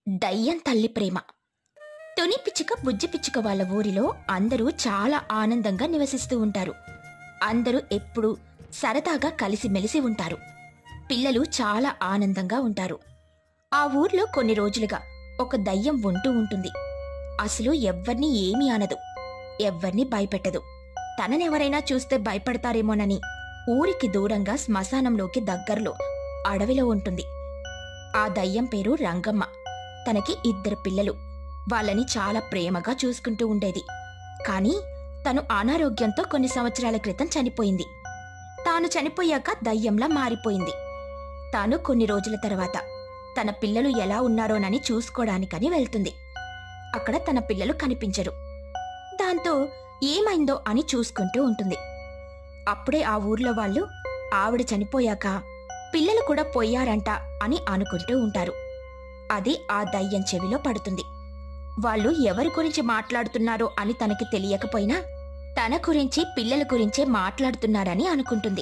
దయ్యం తల్లి ప్రేమ తుని పిచ్చుక బుజ్జి పిచ్చుక వాళ్ళ ఊరిలో అందరూ చాలా ఆనందంగా నివసిస్తూ ఉంటారు అందరూ ఎప్పుడూ సరదాగా కలిసిమెలిసి ఉంటారు పిల్లలు చాలా ఆనందంగా ఉంటారు ఆ ఊర్లో కొన్ని రోజులుగా ఒక దయ్యం ఉంటూ ఉంటుంది అసలు ఎవ్వర్నీ ఏమీ అనదు ఎవ్వర్నీ భయపెట్టదు తననెవరైనా చూస్తే భయపడతారేమోనని ఊరికి దూరంగా శ్మశానంలోకి దగ్గరలో అడవిలో ఉంటుంది ఆ దయ్యం పేరు రంగమ్మ తనకి ఇద్దరు పిల్లలు వాళ్ళని చాలా ప్రేమగా చూసుకుంటూ ఉండేది కానీ తను అనారోగ్యంతో కొన్ని సంవత్సరాల క్రితం చనిపోయింది తాను చనిపోయాక దయ్యంలా మారిపోయింది తాను కొన్ని రోజుల తర్వాత తన పిల్లలు ఎలా ఉన్నారోనని చూసుకోవడానికని వెళ్తుంది అక్కడ తన పిల్లలు కనిపించరు దాంతో ఏమైందో అని చూసుకుంటూ ఉంటుంది అప్పుడే ఆ ఊర్లో వాళ్ళు ఆవిడ చనిపోయాక పిల్లలు కూడా పోయారంట అని అనుకుంటూ ఉంటారు అది ఆ దయ్యం చెవిలో పడుతుంది వాళ్ళు ఎవరి గురించి మాట్లాడుతున్నారో అని తనకి తెలియకపోయినా తన గురించి పిల్లల గురించే మాట్లాడుతున్నారని అనుకుంటుంది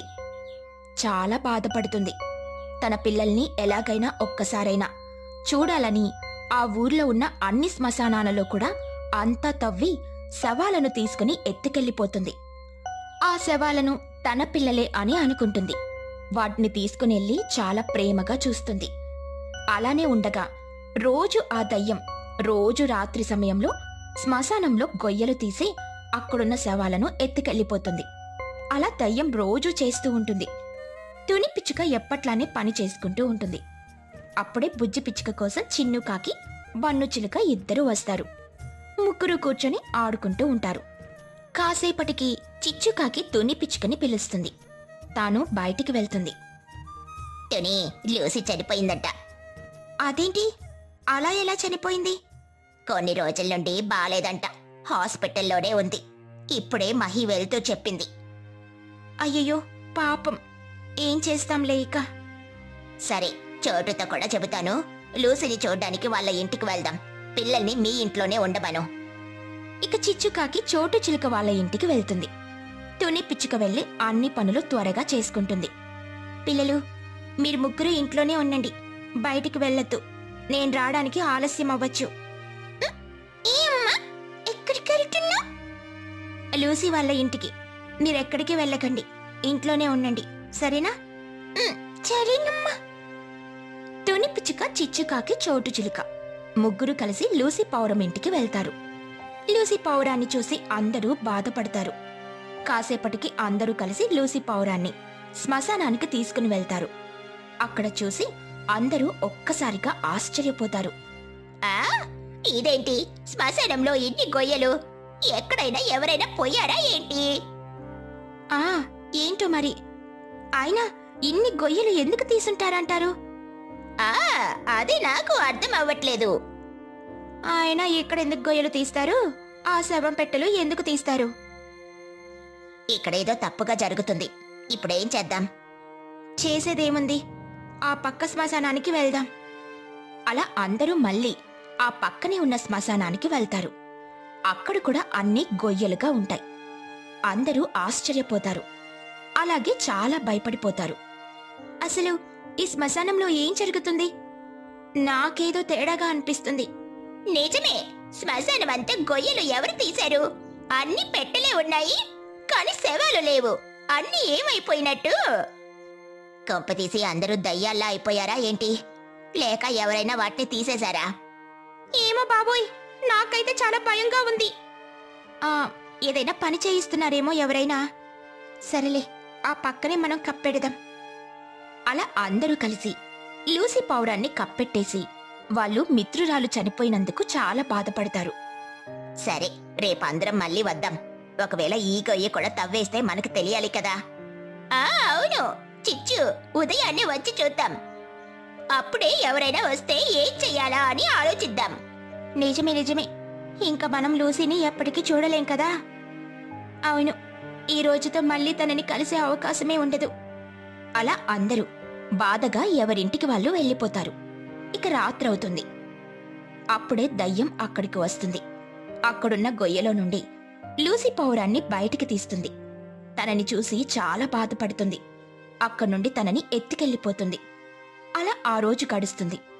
చాలా బాధపడుతుంది తన పిల్లల్ని ఎలాగైనా ఒక్కసారైనా చూడాలని ఆ ఊర్లో ఉన్న అన్ని శ్మశానాలలో కూడా అంతా తవ్వి శవాలను తీసుకుని ఎత్తుకెళ్ళిపోతుంది ఆ శవాలను తన పిల్లలే అని అనుకుంటుంది వాటిని తీసుకునెళ్ళి చాలా ప్రేమగా చూస్తుంది అలానే ఉండగా రోజు ఆ దయ్యం రోజు రాత్రి సమయంలో శ్మశానంలో గొయ్యలు తీసి అక్కడున్న శవాలను ఎత్తుకెళ్ళిపోతుంది అలా దయ్యం రోజూ చేస్తూ ఉంటుంది తుని పిచ్చుక ఎప్పట్లానే పని చేసుకుంటూ ఉంటుంది అప్పుడే బుజ్జి పిచ్చుక కోసం చిన్ను కాకి బన్ను చిలుక ఇద్దరూ వస్తారు ముగ్గురు కూర్చొని ఆడుకుంటూ ఉంటారు కాసేపటికి చిచ్చుకాకి తుని పిచ్చుకని పిలుస్తుంది తాను బయటికి వెళ్తుంది తుని లూసి చనిపోయిందట అదేంటి అలా ఎలా చనిపోయింది కొన్ని రోజుల నుండి బాలేదంట హాస్పిటల్లోనే ఉంది ఇప్పుడే మహి వెళ్తూ చెప్పింది అయ్యయ్యో పాపం ఏం చేస్తాం లేక సరే చోటుతో కూడా చెబుతాను లూసిని చూడ్డానికి వాళ్ళ ఇంటికి వెళ్దాం పిల్లల్ని మీ ఇంట్లోనే ఉండమను ఇక చిచ్చుకాకి చోటు చిలుక వాళ్ళ ఇంటికి వెళ్తుంది తుని పిచ్చుక వెళ్ళి అన్ని పనులు త్వరగా చేసుకుంటుంది పిల్లలు మీరు ముగ్గురు ఇంట్లోనే ఉండండి బయటికి వెళ్ళొద్దు నేను రావడానికి ఆలస్యం అవ్వచ్చు ఎక్కడికి వెళ్తున్నా లూసీ వాళ్ళ ఇంటికి మీరెక్కడికి వెళ్ళకండి ఇంట్లోనే ఉండండి సరేనా సరేనమ్మా తుని పిచ్చుక చిచ్చుకాకి చోటు చిలుక ముగ్గురు కలిసి లూసీ పౌరం ఇంటికి వెళ్తారు లూసీ పౌరాన్ని చూసి అందరూ బాధపడతారు కాసేపటికి అందరూ కలిసి లూసీ పౌరాన్ని శ్మశానానికి తీసుకుని వెళ్తారు అక్కడ చూసి అందరూ ఒక్కసారిగా ఆశ్చర్యపోతారు ఆ ఇదేంటి శ్మశానంలో ఇన్ని గొయ్యలు ఎక్కడైనా ఎవరైనా పోయారా ఏంటి ఆ ఏంటో మరి అయినా ఇన్ని గొయ్యలు ఎందుకు తీసుంటారంటారు ఆ అది నాకు అర్థం అవ్వట్లేదు ఆయన ఇక్కడ ఎందుకు గొయ్యలు తీస్తారు ఆ శవం పెట్టెలు ఎందుకు తీస్తారు ఇక్కడేదో తప్పుగా జరుగుతుంది ఇప్పుడేం చేద్దాం చేసేదేముంది ఆ పక్క శ్మశానానికి వెళ్దాం అలా అందరూ మళ్ళీ ఆ పక్కనే ఉన్న శ్మశానానికి వెళ్తారు అక్కడ కూడా అన్ని గొయ్యలుగా ఉంటాయి అందరూ ఆశ్చర్యపోతారు అలాగే చాలా భయపడిపోతారు అసలు ఈ శ్మశానంలో ఏం జరుగుతుంది నాకేదో తేడాగా అనిపిస్తుంది నిజమే శ్మశానం అంతా గొయ్యలు ఎవరు తీశారు అన్ని పెట్టెలే ఉన్నాయి కానీ శవాలు లేవు అన్ని ఏమైపోయినట్టు కొంపతీసి అందరూ దయ్యాల్లా అయిపోయారా ఏంటి లేక ఎవరైనా వాటిని తీసేశారా ఏమో బాబోయ్ నాకైతే చాలా భయంగా ఉంది ఆ ఏదైనా పని చేయిస్తున్నారేమో ఎవరైనా సరేలే ఆ పక్కనే మనం కప్పెడదాం అలా అందరూ కలిసి లూసి పౌరాన్ని కప్పెట్టేసి వాళ్ళు మిత్రురాలు చనిపోయినందుకు చాలా బాధపడతారు సరే రేపు అందరం మళ్ళీ వద్దాం ఒకవేళ ఈ గొయ్యి కూడా తవ్వేస్తే మనకు తెలియాలి కదా ఆ అవును చిచ్చు ఉదయాన్నే వచ్చి చూద్దాం అప్పుడే ఎవరైనా వస్తే ఏం చెయ్యాలా అని ఆలోచిద్దాం నిజమే నిజమే ఇంకా మనం లూసీని ఎప్పటికీ చూడలేం కదా అవును ఈ రోజుతో మళ్ళీ తనని కలిసే అవకాశమే ఉండదు అలా అందరూ బాధగా ఎవరింటికి వాళ్ళు వెళ్ళిపోతారు ఇక రాత్రవుతుంది అప్పుడే దయ్యం అక్కడికి వస్తుంది అక్కడున్న గొయ్యలో నుండి లూసీ పౌరాన్ని బయటికి తీస్తుంది తనని చూసి చాలా బాధపడుతుంది అక్కడి నుండి తనని ఎత్తుకెళ్ళిపోతుంది అలా ఆ రోజు గడుస్తుంది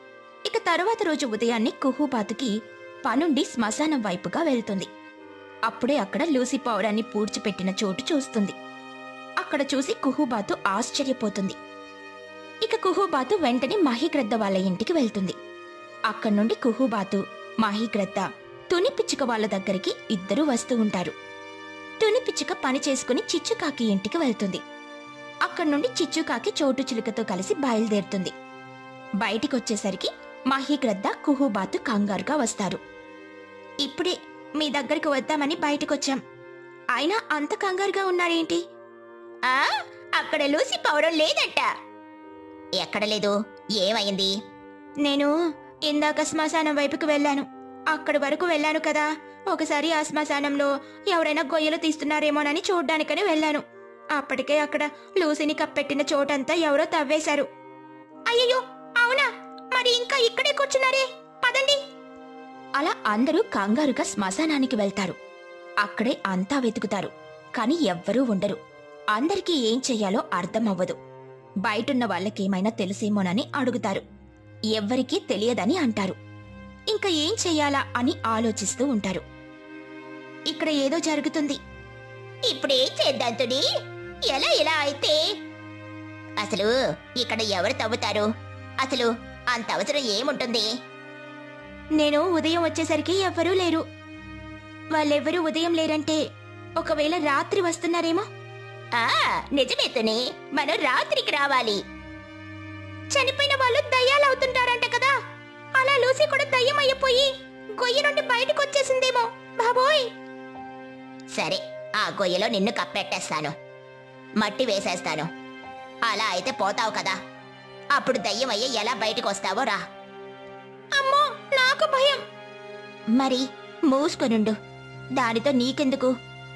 ఇక తరువాత రోజు ఉదయాన్నే కుహుబాతుకి పనుండి శ్మశానం వైపుగా వెళ్తుంది అప్పుడే అక్కడ లూసి పౌరాన్ని పూడ్చిపెట్టిన చోటు చూస్తుంది అక్కడ చూసి కుహుబాతు ఆశ్చర్యపోతుంది ఇక కుహుబాతు వెంటనే మహిగ్రద్ద వాళ్ళ ఇంటికి వెళ్తుంది అక్కడి నుండి కుహుబాతు మహిగ్రద్ద తుని పిచ్చుక వాళ్ళ దగ్గరికి ఇద్దరూ వస్తూ ఉంటారు తుని పిచ్చుక పని చేసుకుని చిచ్చుకాకి ఇంటికి వెళ్తుంది అక్కడి నుండి చిచ్చుకాకి చోటు చిలుకతో కలిసి బయలుదేరుతుంది బయటికొచ్చేసరికి మహిగ్రద్ద కుహుబాతు కంగారుగా వస్తారు ఇప్పుడే మీ దగ్గరికి వద్దామని బయటకొచ్చాం అయినా అంత కంగారుగా ఉన్నారేంటి ఆ అక్కడ లూసి పౌరం లేదంట ఎక్కడ లేదు ఏమైంది నేను ఇందాక శ్మశానం వైపుకు వెళ్ళాను అక్కడి వరకు వెళ్ళాను కదా ఒకసారి ఆ శ్మశానంలో ఎవరైనా గొయ్యలు తీస్తున్నారేమోనని చూడ్డానికని వెళ్ళాను అప్పటికే అక్కడ లూసిని కప్పెట్టిన చోటంతా ఎవరో తవ్వేశారు అయ్యయ్యో అవునా మరి ఇంకా ఇక్కడే కూర్చున్నారే పదండి అలా అందరూ కంగారుగా శ్మశానానికి వెళ్తారు అక్కడే అంతా వెతుకుతారు కాని ఎవ్వరూ ఉండరు అందరికీ ఏం చెయ్యాలో అర్థం అవ్వదు బయటున్న వాళ్ళకేమైనా తెలిసేమోనని అడుగుతారు ఎవ్వరికీ తెలియదని అంటారు ఇంకా ఏం చెయ్యాలా అని ఆలోచిస్తూ ఉంటారు ఇక్కడ ఏదో జరుగుతుంది ఇప్పుడేం చేద్దాం తుని ఎలా ఇలా అయితే అసలు ఇక్కడ ఎవరు తవ్వుతారు అసలు అంత అవసరం ఏముంటుంది నేను ఉదయం వచ్చేసరికి ఎవ్వరూ లేరు వాళ్ళెవ్వరూ ఉదయం లేరంటే ఒకవేళ రాత్రి వస్తున్నారేమో ఆ నిజమే తుని మనం రాత్రికి రావాలి చనిపోయిన వాళ్ళు దయ్యాలవుతుంటారంట కదా అలా లూసీ కూడా దయ్యం అయిపోయి గొయ్యి నుండి బయటకు వచ్చేసిందేమో బాబోయ్ సరే ఆ గొయ్యలో నిన్ను కప్పెట్టేస్తాను మట్టి వేసేస్తాను అలా అయితే పోతావు కదా అప్పుడు దయ్యం అయ్యి ఎలా బయటకు వస్తావో రా అమ్మో నాకు భయం మరి మూసుకొనుండు దానితో నీకెందుకు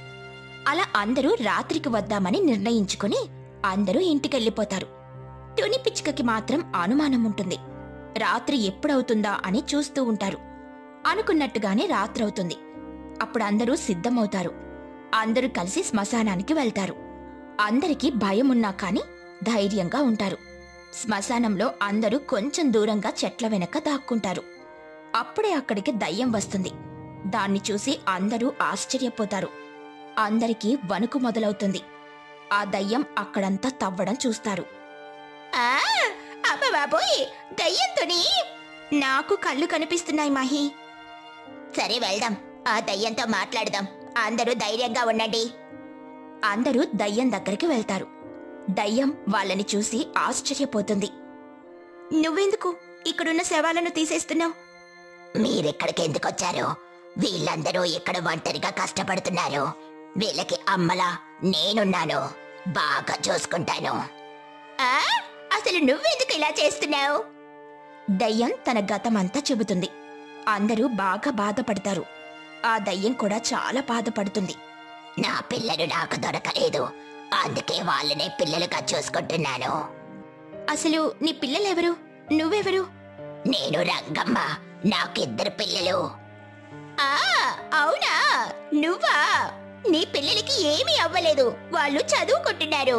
అలా అందరూ రాత్రికి వద్దామని నిర్ణయించుకుని అందరూ ఇంటికెళ్ళిపోతారు తుని పిచ్చుకకి మాత్రం అనుమానం ఉంటుంది రాత్రి ఎప్పుడవుతుందా అని చూస్తూ ఉంటారు అనుకున్నట్టుగానే రాత్రవుతుంది అప్పుడు అందరూ సిద్ధమవుతారు అందరూ కలిసి శ్మశానానికి వెళ్తారు అందరికీ భయం ఉన్నా కాని ధైర్యంగా ఉంటారు శ్మశానంలో అందరూ కొంచెం దూరంగా చెట్ల వెనక దాక్కుంటారు అప్పుడే అక్కడికి దయ్యం వస్తుంది దాన్ని చూసి అందరూ ఆశ్చర్యపోతారు అందరికీ వణుకు మొదలవుతుంది ఆ దయ్యం అక్కడంతా తవ్వడం చూస్తారు ఆ అమ్మ బాబోయ్ దయ్యం తుని నాకు కళ్ళు కనిపిస్తున్నాయి మహి సరే వెళ్దాం ఆ దయ్యంతో మాట్లాడదాం అందరూ ధైర్యంగా ఉండండి అందరూ దయ్యం దగ్గరికి వెళ్తారు దయ్యం వాళ్ళని చూసి ఆశ్చర్యపోతుంది నువ్వెందుకు ఇక్కడున్న శవాలను తీసేస్తున్నావు మీరెక్కడికి ఎందుకు వచ్చారు వీళ్ళందరూ ఇక్కడ ఒంటరిగా కష్టపడుతున్నారు వీళ్ళకి అమ్మలా నేనున్నాను బాగా చూసుకుంటాను ఆ అసలు నువ్వెందుకు ఇలా చేస్తున్నావు దయ్యం తన గతమంతా చెబుతుంది అందరూ బాగా బాధపడతారు ఆ దయ్యం కూడా చాలా బాధపడుతుంది నా పిల్లలు నాకు దొరకలేదు అందుకే వాళ్ళనే పిల్లలుగా చూసుకుంటున్నాను అసలు నీ పిల్లలెవరు నువ్వెవరు నేను రంగమ్మ నాకిద్దరు పిల్లలు ఆ అవునా నువ్వా నీ పిల్లలకి ఏమీ అవ్వలేదు వాళ్ళు చదువుకుంటున్నారు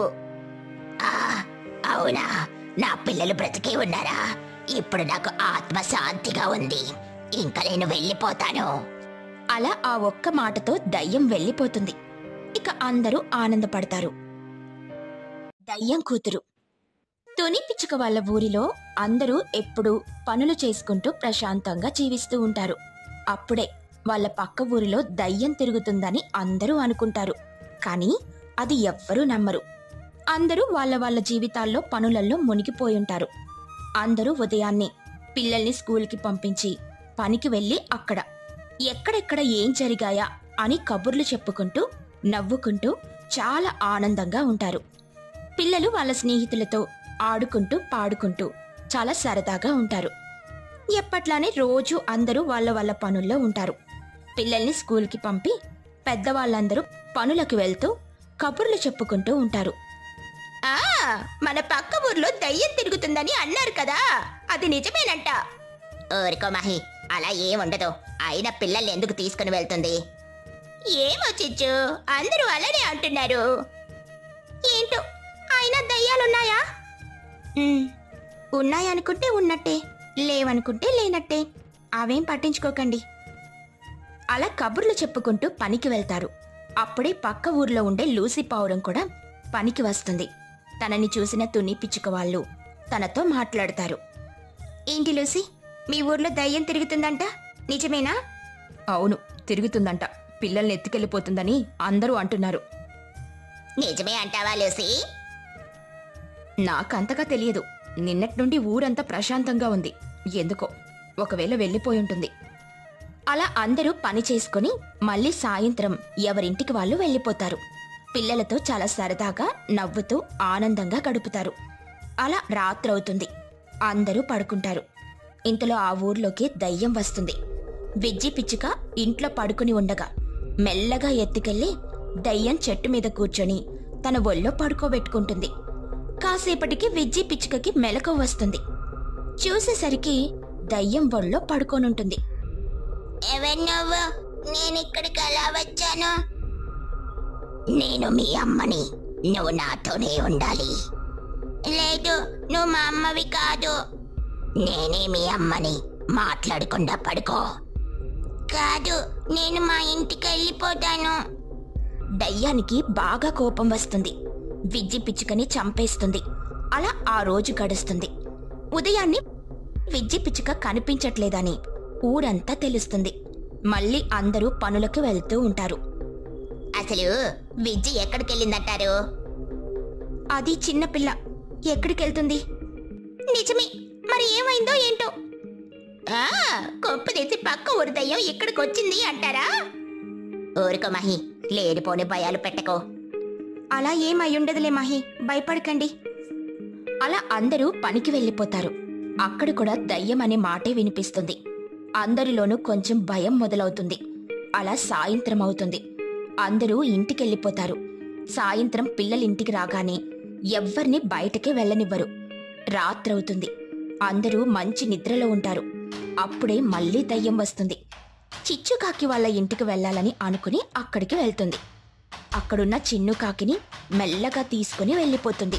ఆ అవునా నా పిల్లలు బ్రతికే ఉన్నారా ఇప్పుడు నాకు ఆత్మ శాంతిగా ఉంది ఇంకా నేను వెళ్ళిపోతాను అలా ఆ ఒక్క మాటతో దయ్యం వెళ్ళిపోతుంది ఇక అందరూ ఆనందపడతారు దయ్యం కూతురు తుని పిచ్చుక వాళ్ళ ఊరిలో అందరూ ఎప్పుడూ పనులు చేసుకుంటూ ప్రశాంతంగా జీవిస్తూ ఉంటారు అప్పుడే వాళ్ళ పక్క ఊరిలో దయ్యం తిరుగుతుందని అందరూ అనుకుంటారు కానీ అది ఎవ్వరూ నమ్మరు అందరూ వాళ్ళ వాళ్ళ జీవితాల్లో పనులల్లో మునిగిపోయుంటారు అందరూ ఉదయాన్నే పిల్లల్ని స్కూల్కి పంపించి పనికి వెళ్ళి అక్కడ ఎక్కడెక్కడ ఏం జరిగాయా అని కబుర్లు చెప్పుకుంటూ నవ్వుకుంటూ చాలా ఆనందంగా ఉంటారు పిల్లలు వాళ్ళ స్నేహితులతో ఆడుకుంటూ పాడుకుంటూ చాలా సరదాగా ఉంటారు ఎప్పట్లానే రోజు అందరూ వాళ్ళ వాళ్ళ పనుల్లో ఉంటారు పిల్లల్ని స్కూల్కి పంపి పెద్దవాళ్ళందరూ పనులకు వెళ్తూ కబుర్లు చెప్పుకుంటూ ఉంటారు ఆ మన పక్క ఊర్లో దయ్యం తిరుగుతుందని అన్నారు కదా అది నిజమేనంట ఊరుకో మహి అలా ఏముండదు అయిన పిల్లల్ని ఎందుకు తీసుకుని వెళ్తుంది ఏమో చిచ్చు అందరూ అలానే అంటున్నారు ఏంటో అయినా దయ్యాలున్నాయా ఉమ్, ఉన్నాయనుకుంటే ఉన్నట్టే లేవనుకుంటే లేనట్టే అవేం పట్టించుకోకండి అలా కబుర్లు చెప్పుకుంటూ పనికి వెళ్తారు అప్పుడే పక్క ఊర్లో ఉండే లూసి పావురం కూడా పనికి వస్తుంది తనని చూసిన తుని పిచ్చుక వాళ్ళు తనతో మాట్లాడతారు ఏంటి లూసి మీ ఊర్లో దయ్యం తిరుగుతుందంట నిజమేనా అవును తిరుగుతుందంట పిల్లల్ని ఎత్తుకెళ్ళిపోతుందని అందరూ అంటున్నారు నిజమే అంటావా లూసి నాకంతగా తెలియదు నిన్నటి నుండి ఊరంతా ప్రశాంతంగా ఉంది ఎందుకో ఒకవేళ వెళ్ళిపోయి ఉంటుంది అలా అందరూ పని చేసుకుని మళ్ళీ సాయంత్రం ఎవరింటికి వాళ్ళు వెళ్ళిపోతారు పిల్లలతో చాలా సరదాగా నవ్వుతూ ఆనందంగా గడుపుతారు అలా రాత్రవుతుంది అందరూ పడుకుంటారు ఇంతలో ఆ ఊర్లోకి దయ్యం వస్తుంది విజ్జి పిచ్చుక ఇంట్లో పడుకుని ఉండగా మెల్లగా ఎత్తుకెళ్లి దయ్యం చెట్టు మీద కూర్చొని తన ఒళ్ళో పడుకోబెట్టుకుంటుంది కాసేపటికి విజ్జి పిచ్చుకకి మెలకువ వస్తుంది చూసేసరికి దయ్యం ఒళ్ళో పడుకోనుంటుంది ఎవరు నువ్వు నేను ఇక్కడికి ఎలా వచ్చాను నేను మీ అమ్మని నువ్వు నాతోనే ఉండాలి లేదు నువ్వు మా అమ్మవి కాదు నేనే మీ అమ్మని మాట్లాడకుండా పడుకో కాదు నేను మా ఇంటికి వెళ్ళిపోతాను దయ్యానికి బాగా కోపం వస్తుంది విజ్జి పిచ్చుకని చంపేస్తుంది అలా ఆ రోజు గడుస్తుంది ఉదయాన్నే విజ్జి పిచ్చుక కనిపించట్లేదని ఊరంతా తెలుస్తుంది మళ్ళీ అందరూ పనులకు వెళ్తూ ఉంటారు అసలు విజ్జి ఎక్కడికి వెళ్ళిందంటారు అది చిన్నపిల్ల ఎక్కడికెళ్తుంది నిజమే మరి ఏమైందో ఏంటో ఆ కొంప తెచ్చి పక్క ఊరి దయ్యం ఇక్కడికి వచ్చింది అంటారా ఊరుకో మహి లేనిపోని భయాలు పెట్టకో అలా ఏమై ఉండదులే మహి భయపడకండి అలా అందరూ పనికి వెళ్ళిపోతారు అక్కడ కూడా దయ్యం అనే మాటే వినిపిస్తుంది అందరిలోనూ కొంచెం భయం మొదలవుతుంది అలా సాయంత్రం అవుతుంది అందరూ ఇంటికెళ్ళిపోతారు సాయంత్రం పిల్లలింటికి రాగానే ఎవ్వర్ని బయటకే వెళ్ళనివ్వరు రాత్రవుతుంది అందరూ మంచి నిద్రలో ఉంటారు అప్పుడే మళ్ళీ దయ్యం వస్తుంది చిచ్చుకాకి వాళ్ళ ఇంటికి వెళ్ళాలని అనుకుని అక్కడికి వెళ్తుంది అక్కడున్న చిన్ను కాకిని మెల్లగా తీసుకుని వెళ్ళిపోతుంది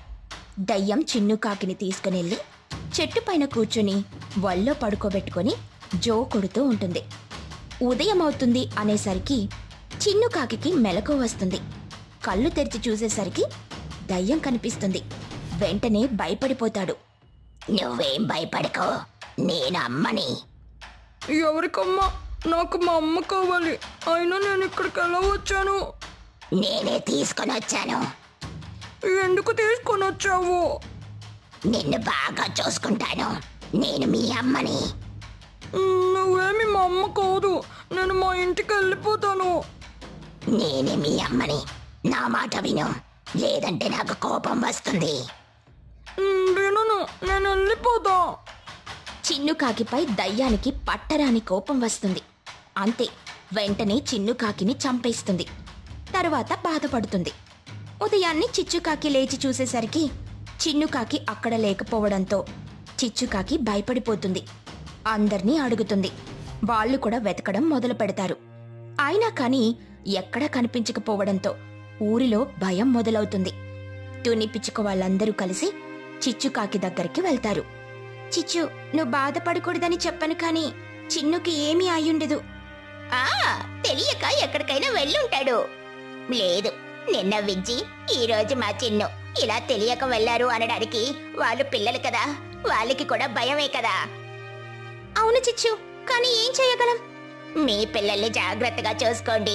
దయ్యం చిన్ను కాకిని తీసుకుని వెళ్ళి చెట్టు పైన కూర్చుని వల్లో పడుకోబెట్టుకొని జో కొడుతూ ఉంటుంది ఉదయం అవుతుంది అనేసరికి చిన్ను కాకికి మెలకు వస్తుంది కళ్ళు తెరిచి చూసేసరికి దయ్యం కనిపిస్తుంది వెంటనే భయపడిపోతాడు నువ్వేం భయపడకో నేను అమ్మని ఎవరికమ్మా నాకు మా అమ్మ కావాలి అయినా నేను ఇక్కడికి ఎలా వచ్చాను నేనే తీసుకొని వచ్చాను ఎందుకు తీసుకొని వచ్చావు నిన్ను బాగా చూసుకుంటాను నేను మీ అమ్మని నువ్వేమి మా అమ్మ కాదు నేను మా ఇంటికి వెళ్ళిపోతాను నేనే మీ అమ్మని నా మాట విను లేదంటే నాకు కోపం వస్తుంది ఉమ్, వినను నేను వెళ్ళిపోతా చిన్ను కాకిపై దయ్యానికి పట్టరాని కోపం వస్తుంది అంతే వెంటనే చిన్ను కాకిని చంపేస్తుంది తరువాత బాధపడుతుంది ఉదయాన్నే చిచ్చుకాకి లేచి చూసేసరికి చిన్నుకాకి అక్కడ లేకపోవడంతో చిచ్చుకాకి భయపడిపోతుంది అందర్నీ అడుగుతుంది వాళ్ళు కూడా వెతకడం మొదలు పెడతారు అయినా కానీ ఎక్కడా కనిపించకపోవడంతో ఊరిలో భయం మొదలవుతుంది తుని పిచ్చుక వాళ్ళందరూ కలిసి చిచ్చుకాకి దగ్గరికి వెళ్తారు చిచ్చు నువ్వు బాధపడకూడదని చెప్పను కానీ చిన్నుకి ఏమీ అయ్యుండదు ఆ తెలియక ఎక్కడికైనా వెళ్ళుంటాడు లేదు నిన్న విజ్జి ఈ రోజు మా చిన్ను ఇలా తెలియక వెళ్ళారు అనడానికి వాళ్ళు పిల్లలు కదా వాళ్ళకి కూడా భయమే కదా అవును చిచ్చు కానీ ఏం చేయగలం మీ పిల్లల్ని జాగ్రత్తగా చూసుకోండి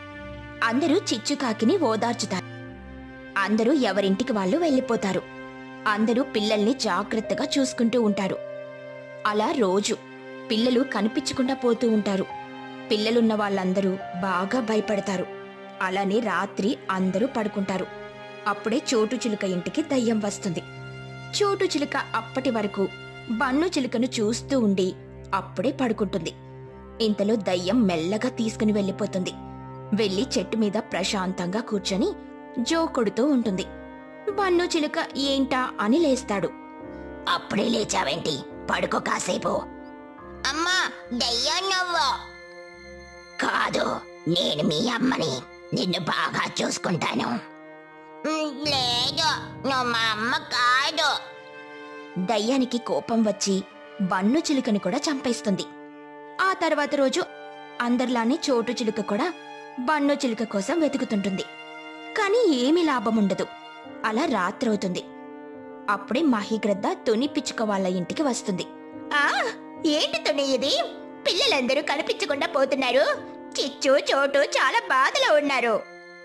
అందరూ చిచ్చుకాకిని ఓదార్చుతారు అందరూ ఎవరింటికి వాళ్ళు వెళ్ళిపోతారు అందరూ పిల్లల్ని జాగ్రత్తగా చూసుకుంటూ ఉంటారు అలా రోజు పిల్లలు కనిపించకుండా పోతూ ఉంటారు పిల్లలున్న వాళ్ళందరూ బాగా భయపడతారు అలానే రాత్రి అందరూ పడుకుంటారు అప్పుడే చోటు చిలుక ఇంటికి దయ్యం వస్తుంది చోటు చిలుక అప్పటి వరకు బన్ను చిలుకను చూస్తూ ఉండి అప్పుడే పడుకుంటుంది ఇంతలో దయ్యం మెల్లగా తీసుకుని వెళ్ళిపోతుంది వెళ్లి చెట్టు మీద ప్రశాంతంగా కూర్చొని జో కొడుతూ ఉంటుంది బన్ను చిలుక ఏంటా అని లేస్తాడు అప్పుడే లేచావేంటి పడుకో కాసేపు అమ్మా దయ్యం నువ్వు కాదు నేను మీ అమ్మని నిన్ను బాగా చూసుకుంటాను లేదు నువ్వు మా అమ్మ కాదు దయ్యానికి కోపం వచ్చి బన్ను చిలుకని కూడా చంపేస్తుంది ఆ తర్వాత రోజు అందరిలానే చోటు చిలుక కూడా బన్ను చిలుక కోసం వెతుకుతుంటుంది కానీ ఏమీ లాభం ఉండదు అలా రాత్రవుతుంది అప్పుడే మహిగ్రద్ద తుని పిచ్చుక వాళ్ళ ఇంటికి వస్తుంది ఆ ఏంటి తుని ఇది పిల్లలందరూ కనిపించకుండా పోతున్నారు చిచ్చు చోటు చాలా బాధలో ఉన్నారు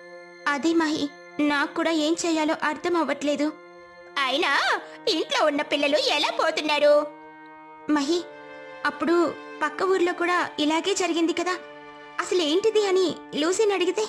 అదే మహి నాకు కూడా ఏం చేయాలో అర్థం అవ్వట్లేదు అయినా ఇంట్లో ఉన్న పిల్లలు ఎలా పోతున్నారు మహి అప్పుడు పక్క ఊర్లో కూడా ఇలాగే జరిగింది కదా అసలు ఏంటిది అని లూసీని అడిగితే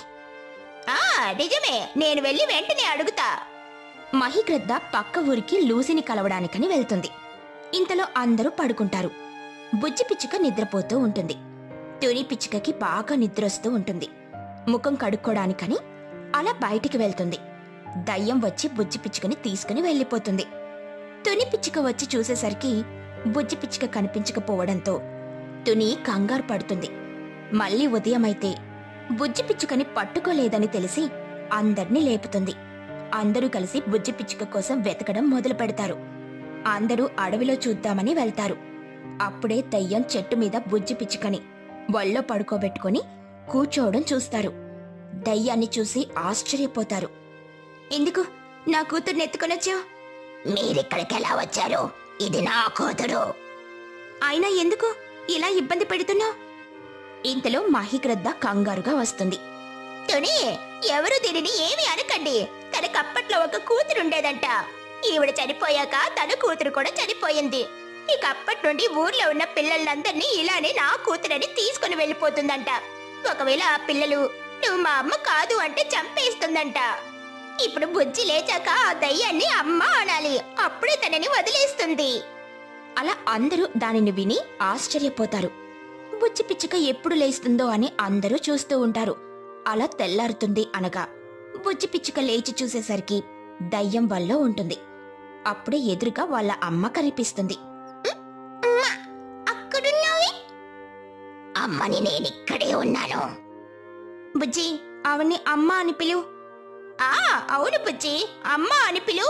ఆ నిజమే నేను వెళ్ళి వెంటనే అడుగుతా మహిగ్రద్ద పక్క ఊరికి లూసిని కలవడానికని వెళ్తుంది ఇంతలో అందరూ పడుకుంటారు బుజ్జి పిచ్చుక నిద్రపోతూ ఉంటుంది తుని పిచ్చుకకి బాగా నిద్రొస్తూ ఉంటుంది ముఖం కడుక్కోడానికని అలా బయటికి వెళ్తుంది దయ్యం వచ్చి బుజ్జి పిచ్చుకని తీసుకుని వెళ్ళిపోతుంది తుని పిచ్చుక వచ్చి చూసేసరికి బుజ్జి పిచ్చుక కనిపించకపోవడంతో తుని కంగారు పడుతుంది మళ్ళీ ఉదయమైతే బుజ్జి పిచ్చుకని పట్టుకోలేదని తెలిసి అందర్నీ లేపుతుంది అందరూ కలిసి బుజ్జి పిచ్చుక కోసం వెతకడం మొదలు పెడతారు అందరూ అడవిలో చూద్దామని వెళ్తారు అప్పుడే దయ్యం చెట్టు మీద బుజ్జి పిచ్చుకని వళ్ళో పడుకోబెట్టుకొని కూర్చోవడం చూస్తారు దయ్యాన్ని చూసి ఆశ్చర్యపోతారు ఎందుకు నా కూతుర్ని ఎత్తుకొనొచ్చావు మీరిక్కడికి ఎలా వచ్చారు ఇది నా కూతురు అయినా ఎందుకు ఇలా ఇబ్బంది పెడుతున్నావు ఇంతలో మహిగ్రద్ద కంగారుగా వస్తుంది తుని ఎవరు దీనిని ఏమి అనకండి తనకప్పట్లో ఒక కూతురుండేదంట ఈవిడ చనిపోయాక తన కూతురు కూడా చనిపోయింది ఇక అప్పటి నుండి ఊర్లో ఉన్న పిల్లలందరినీ ఇలానే నా కూతురని తీసుకుని వెళ్ళిపోతుందంట ఒకవేళ ఆ పిల్లలు నువ్వు మా అమ్మ కాదు అంటే చంపేస్తుందంట ఇప్పుడు బుజ్జి లేచాక ఆ దయ్యాన్ని అమ్మ అనాలి అప్పుడే తనని వదిలేస్తుంది అలా అందరూ దానిని విని ఆశ్చర్యపోతారు బుజ్జి పిచ్చుక ఎప్పుడు లేస్తుందో అని అందరూ చూస్తూ ఉంటారు అలా తెల్లారుతుంది అనగా బుజ్జి పిచ్చుక లేచి చూసేసరికి దయ్యం వల్ల ఉంటుంది అప్పుడే ఎదురుగా వాళ్ళ అమ్మ కనిపిస్తుంది అక్కడున్నావి అమ్మని నేనిక్కడే ఉన్నాను బుజ్జి ఆవిడ్ని అమ్మ అని పిలువు ఆ అవును బుజ్జి అమ్మ అని పిలు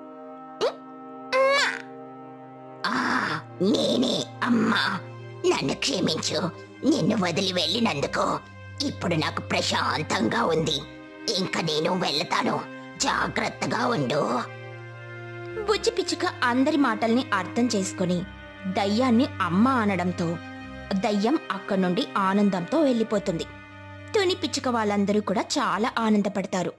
ఆ నేనే అమ్మా నన్ను క్షమించు నిన్ను వదిలి వెళ్ళినందుకు ఇప్పుడు నాకు ప్రశాంతంగా ఉంది ఇంకా నేను వెళ్తాను జాగ్రత్తగా ఉండు బుజ్జి పిచ్చుక అందరి మాటల్ని అర్థం చేసుకుని దయ్యాన్ని అమ్మ అనడంతో దయ్యం అక్కడి నుండి ఆనందంతో వెళ్ళిపోతుంది తుని పిచ్చుక వాళ్ళందరూ కూడా చాలా ఆనందపడతారు